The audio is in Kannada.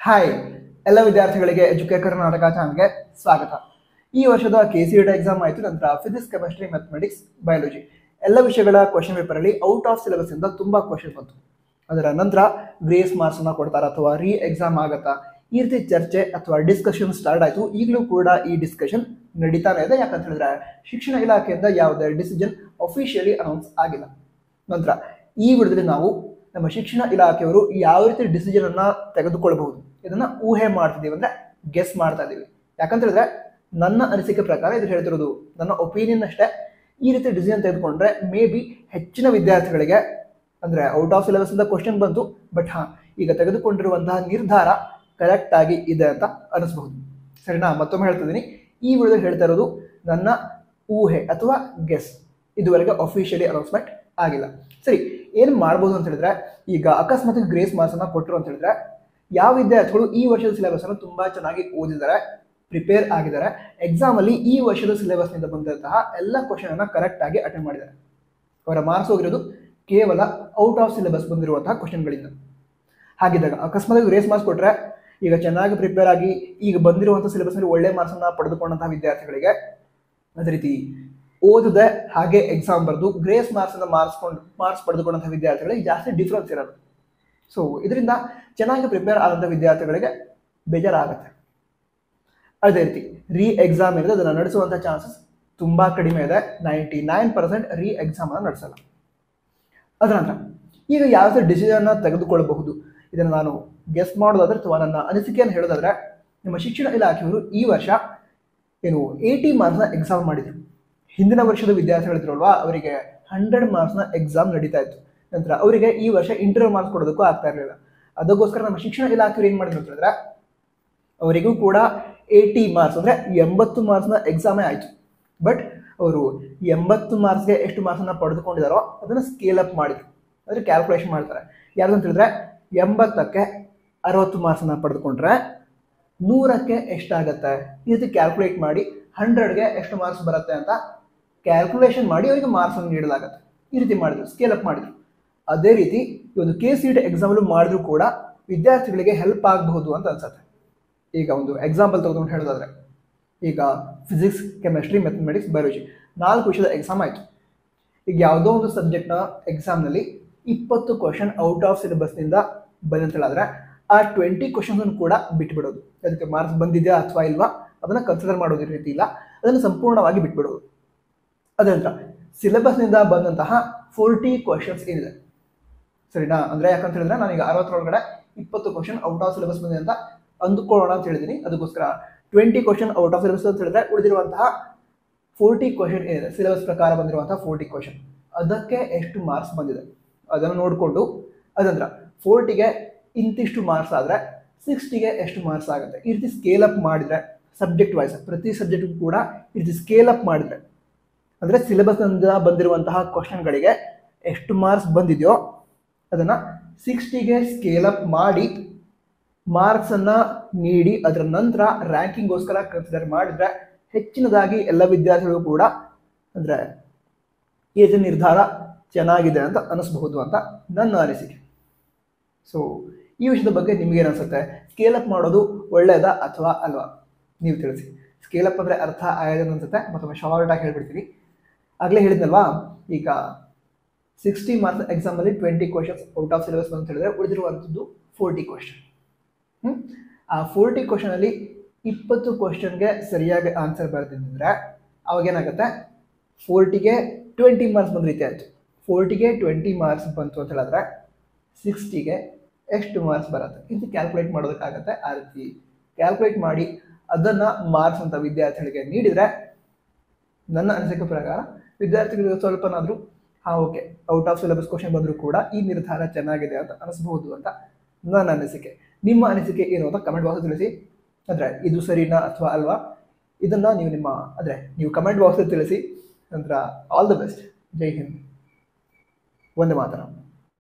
ಹಾಯ್ ಎಲ್ಲ ವಿದ್ಯಾರ್ಥಿಗಳಿಗೆ ಎಜುಕೇಟ್ ಕರ್ನಾಟಕ ಚಾನಲ್ಗೆ ಸ್ವಾಗತ ಈ ವರ್ಷದ ಕೆ ಸಿ ಟಿ ಎಕ್ಸಾಮ್ ಆಯಿತು ನಂತರ ಫಿಸಿಕ್ಸ್ ಕೆಮಿಸ್ಟ್ರಿ ಮ್ಯಾಥಮೆಟಿಕ್ಸ್ ಬಯಾಲಜಿ ಎಲ್ಲ ವಿಷಯಗಳ ಕ್ವಶನ್ ಪೇಪರಲ್ಲಿ ಔಟ್ ಆಫ್ ಸಿಲೆಬಸ್ ಇಂದ ತುಂಬಾ ಕ್ವಶನ್ ಬಂತು ಅದರ ನಂತರ ಗ್ರೇಸ್ ಮಾರ್ಕ್ಸ್ ಅನ್ನ ಕೊಡ್ತಾರ ಅಥವಾ ರೀ ಎಕ್ಸಾಮ್ ಆಗತ್ತಾ ಈ ರೀತಿ ಚರ್ಚೆ ಅಥವಾ ಡಿಸ್ಕಷನ್ ಸ್ಟಾರ್ಟ್ ಆಯಿತು ಈಗಲೂ ಕೂಡ ಈ ಡಿಸ್ಕಷನ್ ನಡೀತಾನೆ ಇದೆ ಯಾಕಂತ ಹೇಳಿದ್ರೆ ಶಿಕ್ಷಣ ಇಲಾಖೆಯಿಂದ ಯಾವುದೇ ಡಿಸಿಷನ್ ಅಫಿಷಿಯಲಿ ಅನೌನ್ಸ್ ಆಗಿಲ್ಲ ನಂತರ ಈ ವಿಡಿಯೋದಲ್ಲಿ ನಾವು ನಮ್ಮ ಶಿಕ್ಷಣ ಇಲಾಖೆಯವರು ಯಾವ ರೀತಿ ಡಿಸಿಷನ್ ಅನ್ನ ತೆಗೆದುಕೊಳ್ಬಹುದು ಇದನ್ನ ಊಹೆ ಮಾಡ್ತಿದ್ದೀವಿ ಅಂದ್ರೆ ಗೆಸ್ ಮಾಡ್ತಾ ಇದೀವಿ ಯಾಕಂತ ಹೇಳಿದ್ರೆ ನನ್ನ ಅನಿಸಿಕೆ ಪ್ರಕಾರ ಇದು ಹೇಳ್ತಿರೋದು ನನ್ನ ಒಪಿನಿಯನ್ ಅಷ್ಟೇ ಈ ರೀತಿ ಡಿಸಿಷನ್ ತೆಗೆದುಕೊಂಡ್ರೆ ಮೇ ಬಿ ಹೆಚ್ಚಿನ ವಿದ್ಯಾರ್ಥಿಗಳಿಗೆ ಅಂದ್ರೆ ಔಟ್ ಆಫ್ ಸಿಲೆಬಸ್ ಇಂದ ಕ್ವಶನ್ ಬಂತು ಬಟ್ ಹಾ ಈಗ ತೆಗೆದುಕೊಂಡಿರುವಂತಹ ನಿರ್ಧಾರ ಕರೆಕ್ಟ್ ಆಗಿ ಇದೆ ಅಂತ ಅನಿಸ್ಬಹುದು ಸರಿನಾ ಮತ್ತೊಮ್ಮೆ ಹೇಳ್ತಿದ್ದೀನಿ ಈ ವಿಡಿಯೋ ಹೇಳ್ತಾ ಇರೋದು ನನ್ನ ಊಹೆ ಅಥವಾ ಗೆಸ್ ಇದುವರೆಗೆ ಅಫಿಷಿಯಲಿ ಅನೌನ್ಸ್ಮೆಂಟ್ ಆಗಿಲ್ಲ ಸರಿ ಏನು ಮಾಡ್ಬೋದು ಅಂತ ಹೇಳಿದ್ರೆ ಈಗ ಅಕಸ್ಮಾತ್ ಗ್ರೇಸ್ ಮಾರ್ಕ್ಸ್ ಅನ್ನ ಕೊಟ್ಟರು ಅಂತ ಹೇಳಿದ್ರೆ ಯಾವ ವಿದ್ಯಾರ್ಥಿಗಳು ಈ ವರ್ಷದ ಸಿಲೆಬಸ್ ಅನ್ನು ತುಂಬಾ ಚೆನ್ನಾಗಿ ಓದಿದ್ದಾರೆ ಪ್ರಿಪೇರ್ ಆಗಿದ್ದಾರೆ ಎಕ್ಸಾಮ್ ಅಲ್ಲಿ ಈ ವರ್ಷದ ಸಿಲೆಬಸ್ ನಿಂದ ಬಂದಂತಹ ಎಲ್ಲ ಕ್ವಶನ್ ಅನ್ನ ಕರೆಕ್ಟ್ ಆಗಿ ಅಟೆಂಡ್ ಮಾಡಿದ್ದಾರೆ ಅವರ ಮಾರ್ಕ್ಸ್ ಹೋಗಿರೋದು ಕೇವಲ ಔಟ್ ಆಫ್ ಸಿಲೆಬಸ್ ಬಂದಿರುವಂತಹ ಕ್ವಶನ್ಗಳಿಂದ ಹಾಗಿದ್ದಾಗ ಅಕಸ್ಮಾತ್ ಗ್ರೇಸ್ ಮಾರ್ಕ್ಸ್ ಕೊಟ್ರೆ ಈಗ ಚೆನ್ನಾಗಿ ಪ್ರಿಪೇರ್ ಆಗಿ ಈಗ ಬಂದಿರುವಂತಹ ಸಿಲೆಬಸ್ ಅಲ್ಲಿ ಒಳ್ಳೆ ಮಾರ್ಕ್ಸ್ ಅನ್ನ ಪಡೆದುಕೊಂಡಂತಹ ವಿದ್ಯಾರ್ಥಿಗಳಿಗೆ ಅದೇ ರೀತಿ ಓದದೆ ಹಾಗೆ ಎಕ್ಸಾಮ್ ಬರೆದು ಗ್ರೇಸ್ ಮಾರ್ಕ್ಸ್ ಅನ್ನ ಮಾರ್ಕ್ಸ್ಕೊಂಡು ಮಾರ್ಕ್ಸ್ ಪಡೆದುಕೊಂಡಂತಹ ವಿದ್ಯಾರ್ಥಿಗಳಿಗೆ ಜಾಸ್ತಿ ಡಿಫ್ರೆನ್ಸ್ ಇರೋದು ಸೊ ಇದರಿಂದ ಚೆನ್ನಾಗಿ ಪ್ರಿಪೇರ್ ಆದಂಥ ವಿದ್ಯಾರ್ಥಿಗಳಿಗೆ ಬೇಜಾರಾಗುತ್ತೆ ಅದೇ ರೀತಿ ರೀ ಎಕ್ಸಾಮ್ ಇರುತ್ತೆ ಅದನ್ನು ನಡೆಸುವಂಥ ಚಾನ್ಸಸ್ ತುಂಬಾ ಕಡಿಮೆ ಇದೆ ninety nine percent re exam ಅನ್ನು ನಡೆಸಲ್ಲ ಅದರ ನಂತರ ಈಗ ಯಾವ ರೀತಿ ಡಿಸಿಷನ್ ತೆಗೆದುಕೊಳ್ಳಬಹುದು ಇದನ್ನು ನಾನು ಗೆಸ್ ಮಾಡೋದಾದ್ರೆ ಅಥವಾ ನನ್ನ ಅನಿಸಿಕೆಯನ್ನು ಹೇಳೋದಾದ್ರೆ ನಮ್ಮ ಶಿಕ್ಷಣ ಇಲಾಖೆಯವರು ಈ ವರ್ಷ ಏನು ಏಯ್ಟಿ ಮಾರ್ಕ್ಸ್ನ ಎಕ್ಸಾಮ್ ಮಾಡಿದ್ರು ಹಿಂದಿನ ವರ್ಷದ ವಿದ್ಯಾರ್ಥಿಗಳಿದ್ರಲ್ವಾ ಅವರಿಗೆ ಹಂಡ್ರೆಡ್ ಮಾರ್ಕ್ಸ್ನ ಎಕ್ಸಾಮ್ ನಡೀತಾ ಇತ್ತು ನಂತರ ಅವರಿಗೆ ಈ ವರ್ಷ ಇಂಟರ್ವ್ಯೂ ಮಾರ್ಕ್ಸ್ ಕೊಡೋದಕ್ಕೂ ಆಗ್ತಾ ಇರಲಿಲ್ಲ ಅದಕ್ಕೋಸ್ಕರ ನಮ್ಮ ಶಿಕ್ಷಣ ಇಲಾಖೆಯವರು ಏನು ಮಾಡಿದ್ರು ಅಂತ ಹೇಳಿದ್ರೆ ಅವರಿಗೂ ಕೂಡ ಏಯ್ಟಿ ಮಾರ್ಕ್ಸ್ ಅಂದರೆ ಎಂಬತ್ತು ಮಾರ್ಕ್ಸ್ನ ಎಕ್ಸಾಮೇ ಆಯಿತು ಬಟ್ ಅವರು ಎಂಬತ್ತು ಮಾರ್ಕ್ಸ್ಗೆ ಎಷ್ಟು ಮಾರ್ಕ್ಸನ್ನು ಪಡೆದುಕೊಂಡಿದ್ದಾರೋ ಅದನ್ನು ಸ್ಕೇಲ್ ಅಪ್ ಮಾಡಿದ್ರು ಅಂದರೆ ಕ್ಯಾಲ್ಕುಲೇಷನ್ ಮಾಡ್ತಾರೆ ಯಾರು ಅಂತ ಹೇಳಿದ್ರೆ ಎಂಬತ್ತಕ್ಕೆ ಅರವತ್ತು ಮಾರ್ಕ್ಸನ್ನು ಪಡೆದುಕೊಂಡ್ರೆ ನೂರಕ್ಕೆ ಎಷ್ಟಾಗತ್ತೆ ಈ ರೀತಿ ಕ್ಯಾಲ್ಕುಲೇಟ್ ಮಾಡಿ ಹಂಡ್ರೆಡ್ಗೆ ಎಷ್ಟು ಮಾರ್ಕ್ಸ್ ಬರುತ್ತೆ ಅಂತ ಕ್ಯಾಲ್ಕುಲೇಷನ್ ಮಾಡಿ ಅವರಿಗೆ ಮಾರ್ಕ್ಸನ್ನು ನೀಡಲಾಗುತ್ತೆ ಈ ರೀತಿ ಮಾಡಿದ್ರು ಸ್ಕೇಲ್ ಅಪ್ ಮಾಡಿದ್ರು ಅದೇ ರೀತಿ ಈ ಒಂದು ಕೆ ಸಿ ಟಿ ಎಕ್ಸಾಮಲ್ಲೂ ಮಾಡಿದ್ರು ಕೂಡ ವಿದ್ಯಾರ್ಥಿಗಳಿಗೆ ಹೆಲ್ಪ್ ಆಗಬಹುದು ಅಂತ ಅನ್ಸುತ್ತೆ ಈಗ ಒಂದು ಎಕ್ಸಾಂಪಲ್ ತೆಗೆದುಕೊಂಡು ಹೇಳೋದಾದ್ರೆ ಈಗ ಫಿಸಿಕ್ಸ್ ಕೆಮಿಸ್ಟ್ರಿ ಮ್ಯಾಥಮೆಟಿಕ್ಸ್ ಬಯಾಲಜಿ ನಾಲ್ಕು ವಿಷಯದ ಎಕ್ಸಾಮ್ ಆಯಿತು ಈಗ ಯಾವುದೋ ಒಂದು ಸಬ್ಜೆಕ್ಟ್ನ ಎಕ್ಸಾಮ್ನಲ್ಲಿ ಇಪ್ಪತ್ತು ಕ್ವಶನ್ ಔಟ್ ಆಫ್ ಸಿಲೆಬಸ್ನಿಂದ ಬಂದಂತ ಹೇಳಿದ್ರೆ ಆ ಟ್ವೆಂಟಿ ಕ್ವಶನ್ಸನ್ನು ಕೂಡ ಬಿಟ್ಬಿಡೋದು ಅದಕ್ಕೆ ಮಾರ್ಕ್ಸ್ ಬಂದಿದೆಯಾ ಅಥವಾ ಇಲ್ವಾ ಅದನ್ನು ಕನ್ಸಿಡರ್ ಮಾಡೋದ್ರ ರೀತಿ ಇಲ್ಲ ಅದನ್ನು ಸಂಪೂರ್ಣವಾಗಿ ಬಿಟ್ಬಿಡೋದು ಅದ ನಂತರ ಸಿಲೆಬಸ್ನಿಂದ ಬಂದಂತಹ ಫೋರ್ಟಿ ಕ್ವಶನ್ಸ್ ಏನಿದೆ ಸರಿನಾ ಅಂದರೆ ಯಾಕಂತ ಹೇಳಿದ್ರೆ ನಾನೀಗ ಅರವತ್ತರೊಳಗಡೆ ಇಪ್ಪತ್ತು ಕ್ವಶನ್ ಔಟ್ ಆಫ್ ಸಿಲೆಬಸ್ ಬಂದಿದೆ ಅಂತ ಅಂದುಕೊಳ್ಳೋಣ ಅಂತ ಹೇಳಿದ್ದೀನಿ ಅದಕ್ಕೋಸ್ಕರ twenty question out of syllabus ಅಂತ ಹೇಳಿದ್ರೆ ಉಳಿದಿರುವಂತಹ ಫೋರ್ಟಿ ಕ್ವಶನ್ ಏನಿದೆ ಸಿಲೆಬಸ್ ಪ್ರಕಾರ ಬಂದಿರುವಂತಹ ಫೋರ್ಟಿ ಕ್ವಶನ್ ಅದಕ್ಕೆ ಎಷ್ಟು ಮಾರ್ಕ್ಸ್ ಬಂದಿದೆ ಅದನ್ನು ನೋಡಿಕೊಂಡು ಅದಂದ್ರ ಫೋರ್ಟಿಗೆ ಇಂತಿಷ್ಟು ಮಾರ್ಕ್ಸ್ ಆದರೆ ಸಿಕ್ಸ್ಟಿಗೆ ಎಷ್ಟು ಮಾರ್ಕ್ಸ್ ಆಗುತ್ತೆ ಈ ರೀತಿ ಸ್ಕೇಲ್ ಅಪ್ ಮಾಡಿದರೆ ಸಬ್ಜೆಕ್ಟ್ ವೈಸ್ ಪ್ರತಿ ಸಬ್ಜೆಕ್ಟ್ ಕೂಡ ಈ ರೀತಿ ಸ್ಕೇಲ್ ಅಪ್ ಮಾಡಿದರೆ ಅಂದರೆ ಸಿಲೆಬಸ್ನಿಂದ ಬಂದಿರುವಂತಹ ಕ್ವಶನ್ಗಳಿಗೆ ಎಷ್ಟು ಮಾರ್ಕ್ಸ್ ಬಂದಿದೆಯೋ ಅದನ್ನು ಸಿಕ್ಸ್ಟಿಗೆ ಸ್ಕೇಲ್ ಅಪ್ ಮಾಡಿ ಮಾರ್ಕ್ಸನ್ನು ನೀಡಿ ಅದರ ನಂತರ ರ್ಯಾಂಕಿಂಗ್ಗೋಸ್ಕರ ಕನ್ಸಿಡರ್ ಮಾಡಿದ್ರೆ ಹೆಚ್ಚಿನದಾಗಿ ಎಲ್ಲ ವಿದ್ಯಾರ್ಥಿಗಳು ಕೂಡ ಅಂದರೆ ಈ ರೀತಿ ನಿರ್ಧಾರ ಚೆನ್ನಾಗಿದೆ ಅಂತ ಅನಿಸ್ಬಹುದು ಅಂತ ನನ್ನ ಅನಿಸಿಕೆ ಸೊ ಈ ವಿಷಯದ ಬಗ್ಗೆ ನಿಮಗೇನು ಅನಿಸುತ್ತೆ ಸ್ಕೇಲ್ ಅಪ್ ಮಾಡೋದು ಒಳ್ಳೆಯದಾ ಅಥವಾ ಅಲ್ವಾ ನೀವು ತಿಳಿಸಿ ಸ್ಕೇಲ್ ಅಪ್ ಅಂದರೆ ಅರ್ಥ ಆಗಿದೆ ಅನ್ಸುತ್ತೆ ಮತ್ತೊಮ್ಮೆ ಶಾರ್ಟಾಗಿ ಹೇಳ್ಬಿಡ್ತೀನಿ ಆಗಲೇ ಹೇಳಿದ್ನಲ್ವಾ ಈಗ ಸಿಕ್ಸ್ಟಿ ಮಾರ್ಕ್ಸ್ ಎಕ್ಸಾಮಲ್ಲಿ twenty questions out of syllabus ಅಂತ ಹೇಳಿದ್ರೆ ಉಳಿದಿರುವಂಥದ್ದು ಫೋರ್ಟಿ ಕ್ವಶನ್ ಹ್ಞೂ ಆ ಫೋರ್ಟಿ ಕ್ವಶನಲ್ಲಿ ಇಪ್ಪತ್ತು ಕ್ವಶನ್ಗೆ ಸರಿಯಾಗಿ ಆನ್ಸರ್ ಬರ್ತಿದ್ದರೆ ಅವಾಗೇನಾಗುತ್ತೆ ಫೋರ್ಟಿಗೆ ಟ್ವೆಂಟಿ ಮಾರ್ಕ್ಸ್ ಬಂದ ರೀತಿ ಆಯಿತು ಫೋರ್ಟಿಗೆ ಟ್ವೆಂಟಿ ಮಾರ್ಕ್ಸ್ ಬಂತು ಅಂತ ಹೇಳಿದ್ರೆ ಸಿಕ್ಸ್ಟಿಗೆ ಎಷ್ಟು ಮಾರ್ಕ್ಸ್ ಬರುತ್ತೆ ಇದು ಕ್ಯಾಲ್ಕುಲೇಟ್ ಮಾಡೋದಕ್ಕಾಗತ್ತೆ ಆ ರೀತಿ ಕ್ಯಾಲ್ಕುಲೇಟ್ ಮಾಡಿ ಅದನ್ನು ಮಾರ್ಕ್ಸ್ ಅಂತ ವಿದ್ಯಾರ್ಥಿಗಳಿಗೆ ನೀಡಿದರೆ ನನ್ನ ಅನಿಸಿಕೆ ಪ್ರಕಾರ ವಿದ್ಯಾರ್ಥಿಗಳಿಗೆ ಸ್ವಲ್ಪನಾದರೂ ಹಾಂ okay out of syllabus question ಬಂದರೂ ಕೂಡ ಈ ನಿರ್ಧಾರ ಚೆನ್ನಾಗಿದೆ ಅಂತ ಅನಿಸ್ಬಹುದು ಅಂತ ನನ್ನ ಅನಿಸಿಕೆ ನಿಮ್ಮ ಅನಿಸಿಕೆ ಏನು ಅಂತ ಕಮೆಂಟ್ ಬಾಕ್ಸ್ ತಿಳಿಸಿ ಅಂದರೆ ಇದು ಸರಿನಾ ಅಥವಾ ಅಲ್ವಾ ಇದನ್ನು ನೀವು ನಿಮ್ಮ ಅಂದರೆ ನೀವು ಕಮೆಂಟ್ ಬಾಕ್ಸಲ್ಲಿ ತಿಳಿಸಿ ನಂತರ ಆಲ್ ದ ಬೆಸ್ಟ್ ಜೈ ಹಿಂದ್ ಒಂದೇ ಮಾತನ